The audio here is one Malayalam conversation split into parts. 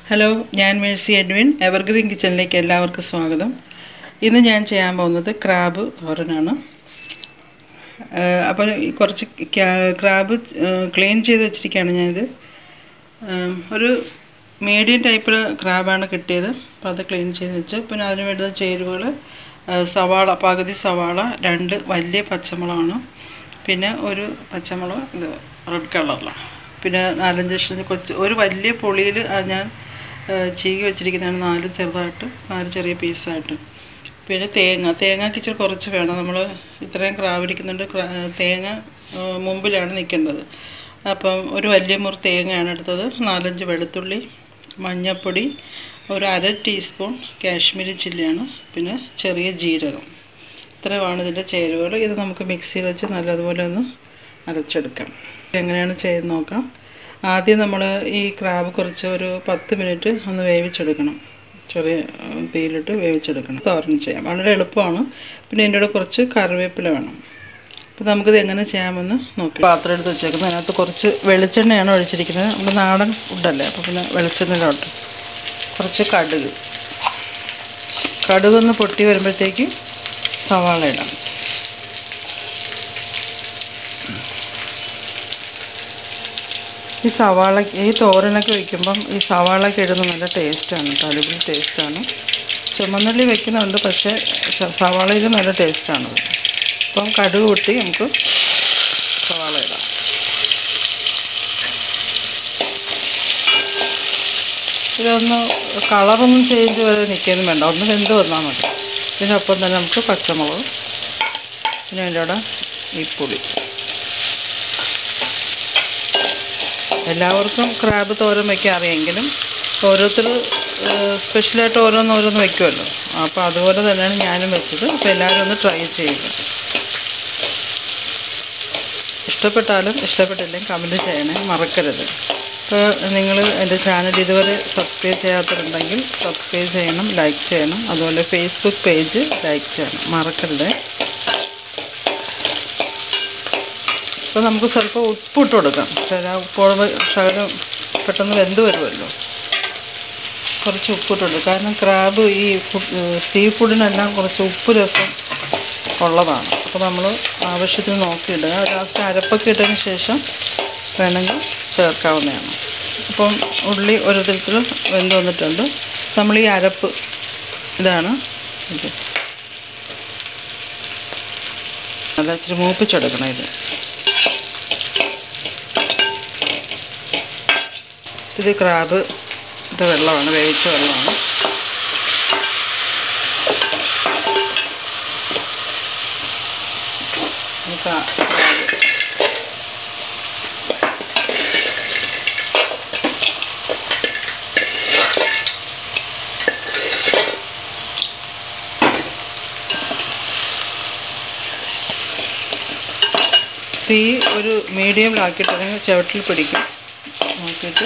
ഹലോ ഞാൻ മേഴ്സി എഡ്വിൻ എവർഗ്രീൻ കിച്ചണിലേക്ക് എല്ലാവർക്കും സ്വാഗതം ഇന്ന് ഞാൻ ചെയ്യാൻ പോകുന്നത് ക്രാബ് തോരനാണ് ഏഹ് അപ്പോൾ ഈ കുറച്ച് ക്യാ- ക്രാബ് ഏഹ് ക്ലീൻ ചെയ്ത് വെച്ചിരിക്കുകയാണ് ഞാനിത് ഏഹ് ഒരു മീഡിയം ടൈപ്പിൽ ക്രാബാണ് കിട്ടിയത് അപ്പോൾ അത് ക്ലീൻ ചെയ്ത് വെച്ച് പിന്നെ അതിന് വേണ്ടുന്ന ചേരുവകൾ ഏഹ് സവാള പകുതി സവാള രണ്ട് വലിയ പച്ചമുളകാണ് പിന്നെ ഒരു പച്ചമുളക് ഇത് റെഡ് കളറിലാണ് പിന്നെ നാലഞ്ച് കഷ്ണം കൊച്ച് ഒരു വലിയ പുളിയിൽ ഞാൻ ഏഹ് ചീകി വെച്ചിരിക്കുന്നതാണ് നാല് ചെറുതായിട്ട് നാല് ചെറിയ പീസായിട്ട് പിന്നെ തേങ്ങ തേങ്ങയ്ക്ക് ഇച്ചിരി കുറച്ച് വേണം നമ്മൾ ഇത്രയും ക്രാവിരിക്കുന്നുണ്ട് തേങ്ങ ഏഹ് മുമ്പിലാണ് നിൽക്കേണ്ടത് അപ്പം ഒരു വലിയ മുറി തേങ്ങയാണ് എടുത്തത് നാലഞ്ച് വെളുത്തുള്ളി മഞ്ഞൾപ്പൊടി ഒരു അര ടീസ്പൂൺ കാശ്മീരി ചില്ലിയാണ് പിന്നെ ചെറിയ ജീരകം ഇത്രയുമാണ് ഇതിൻ്റെ ചേരുവകൾ ഇത് നമുക്ക് മിക്സിയിൽ വെച്ച് നല്ലതുപോലെ ഒന്ന് അരച്ചെടുക്കാം എങ്ങനെയാണ് ചെയ്ത് നോക്കാം ആദ്യം നമ്മൾ ഈ ക്രാബ് കുറച്ച് ഒരു പത്ത് മിനിറ്റ് ഒന്ന് വേവിച്ചെടുക്കണം ചെറിയ ഉം, തീയിലിട്ട് വേവിച്ചെടുക്കണം തോരൻ ചെയ്യാം വളരെ എളുപ്പമാണ് പിന്നെ ഇതിൻ്റെ കൂടെ കുറച്ച് കറിവേപ്പില വേണം അപ്പോൾ നമുക്കിത് എങ്ങനെ ചെയ്യാമെന്ന് നോക്കാം പാത്രം എടുത്ത് വെച്ചേക്കുന്നത് അതിനകത്ത് കുറച്ച് വെളിച്ചെണ്ണയാണ് ഒഴിച്ചിരിക്കുന്നത് നമ്മുടെ നാടൻ ഫുഡല്ലേ അപ്പോൾ പിന്നെ വെളിച്ചെണ്ണയിലോട്ട് കുറച്ച് കടുക് കടുകൊന്ന് പൊട്ടി വരുമ്പോഴത്തേക്ക് സവാള ഇടാം ഈ സവാള ഈ തോരനൊക്കെ വയ്ക്കുമ്പം ഈ സവാളയൊക്കെ ഇടുന്നത് നല്ല ടേസ്റ്റാണ് കേട്ടോ അടിപൊളി ടേസ്റ്റാണ് ചുമന്നുള്ളി വെക്കുന്നുണ്ട് പക്ഷേ സ- സവാളയിൽ നല്ല ടേസ്റ്റാണ് അപ്പം കടുക് പൊട്ടി നമുക്ക് സവാള ഇടാം ഇതൊന്ന് കളറൊന്നും ചേഞ്ച് വരെ നിൽക്കുകയൊന്നും വേണ്ട ഒന്ന് വെന്ത് വന്നാൽ മതി ഇതിനൊപ്പം തന്നെ നമുക്ക് പച്ചമുളക് പിന്നെ അതിൻ്റെ കൂടെ ഈ പുളി എല്ലാവർക്കും ക്രാബ് തോരൻ വയ്ക്കാൻ അറിയെങ്കിലും ഓരോരുത്തർ സ്പെഷ്യലായിട്ട് ഓരോന്ന് ഓരോന്ന് വയ്ക്കുമല്ലോ അപ്പോൾ അതുപോലെ തന്നെയാണ് ഞാനും വെച്ചത് അപ്പോൾ എല്ലാവരും ഒന്ന് ട്രൈ ചെയ്യുക ഇഷ്ടപ്പെട്ടാലും ഇഷ്ടപ്പെട്ടില്ലെങ്കിൽ കമൻറ്റ് ചെയ്യണേ മറക്കരുത് അപ്പോൾ നിങ്ങൾ എൻ്റെ ചാനൽ ഇതുവരെ സബ്സ്ക്രൈബ് ചെയ്യാത്തവരുണ്ടെങ്കിൽ സബ്സ്ക്രൈബ് ചെയ്യണം ലൈക്ക് ചെയ്യണം അതുപോലെ ഫേസ്ബുക്ക് പേജ് ലൈക്ക് ചെയ്യണം മറക്കരുത് അപ്പോൾ നമുക്ക് സ്വല്പം ഉപ്പിട്ട് കൊടുക്കാം ചില ഉപ്പ് ശകലം പെട്ടെന്ന് വെന്ത് വരുമല്ലോ കുറച്ച് ഉപ്പിട്ട് കൊടുക്കും കാരണം ക്രാബ് ഈ സീ ഫുഡിനെല്ലാം കുറച്ച് ഉപ്പ് രസം ഉള്ളതാണ് അപ്പോൾ നമ്മൾ ആവശ്യത്തിന് നോക്കിയിടുക ലാസ്റ്റ് അരപ്പൊക്കെ ഇട്ടതിന് ശേഷം വേണമെങ്കിൽ ചേർക്കാവുന്നതാണ് അപ്പം ഉള്ളി ഒരു തരത്തിൽ വെന്ത് വന്നിട്ടുണ്ട് നമ്മൾ ഈ അരപ്പ് ഇതാണ് ഇത് അത് ഇച്ചിരി മൂപ്പിച്ചെടുക്കണം ഇത് ഇത് ക്രാബ് ഇത് വെള്ളമാണ് വേവിച്ച വെള്ളമാണ് ഇത് ക്രാ- ക്രാബ് തീ ഒരു മീഡിയമിലാക്കിയിട്ടുണ്ടെങ്കിൽ ചുവട്ടിൽ പിടിക്കും നോക്കിയിട്ട്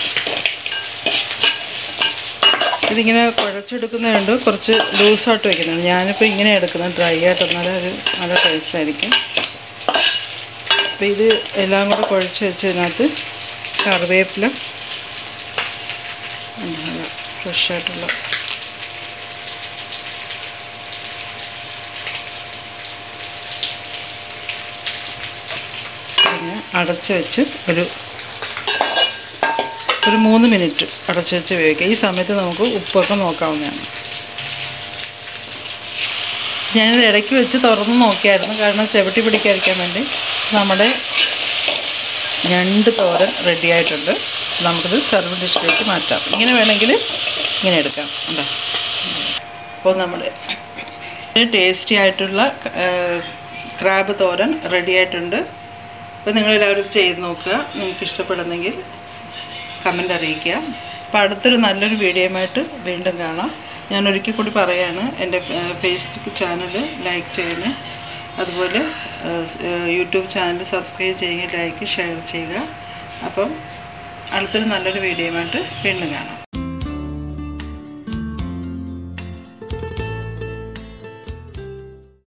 ഇതിങ്ങനെ കുഴച്ചെടുക്കുന്നതുകൊണ്ട് കുറച്ച് ലൂസായിട്ട് വയ്ക്കുന്നുണ്ട് ഞാനിപ്പോൾ ഇങ്ങനെ എടുക്കുന്നത് ഡ്രൈ ആയിട്ട് എന്നാലേ ഒരു നല്ല ടേസ്റ്റ് ആയിരിക്കും അപ്പോൾ ഇത് എല്ലാം കൂടെ കുഴച്ച് വെച്ചതിനകത്ത് കറിവേപ്പില ഫ്രഷ് ആയിട്ടുള്ള പിന്നെ അടച്ച് വെച്ച് ഒരു ഒരു മൂന്ന് മിനിറ്റ് അടച്ച് വെച്ച് വേവിക്കുക ഈ സമയത്ത് നമുക്ക് ഉപ്പൊക്കെ നോക്കാവുന്നതാണ് ഞാനിത് ഇടയ്ക്ക് വെച്ച് തുറന്ന് നോക്കിയായിരുന്നു കാരണം ചെവിട്ടി പിടിക്കാതിരിക്കാൻ വേണ്ടി നമ്മുടെ ഞണ്ട് തോരൻ റെഡി ആയിട്ടുണ്ട് നമുക്കിത് സെർവ് ഡിഷിലേക്ക് മാറ്റാം ഇങ്ങനെ വേണമെങ്കിൽ ഇങ്ങനെ എടുക്കാം എന്താ അപ്പോൾ നമ്മുടെ ടേസ്റ്റി ആയിട്ടുള്ള ക്രാബ് തോരൻ റെഡി ആയിട്ടുണ്ട് അപ്പോൾ നിങ്ങളെല്ലാവരും ഇത് ചെയ്ത് നോക്കുക നിങ്ങൾക്ക് ഇഷ്ടപ്പെടുന്നെങ്കിൽ കമൻ്റ് അറിയിക്കുക അപ്പോൾ അടുത്തൊരു നല്ലൊരു വീഡിയോയുമായിട്ട് വീണ്ടും കാണാം ഞാൻ ഒരിക്കൽ കൂടി പറയാണ് എൻ്റെ ഫേസ്ബുക്ക് ചാനൽ ലൈക്ക് ചെയ്യണേ അതുപോലെ യൂട്യൂബ് ചാനൽ സബ്സ്ക്രൈബ് ചെയ്യുക ലൈക്ക് ഷെയർ ചെയ്യുക അപ്പം അടുത്തൊരു നല്ലൊരു വീഡിയോയുമായിട്ട് വീണ്ടും കാണാം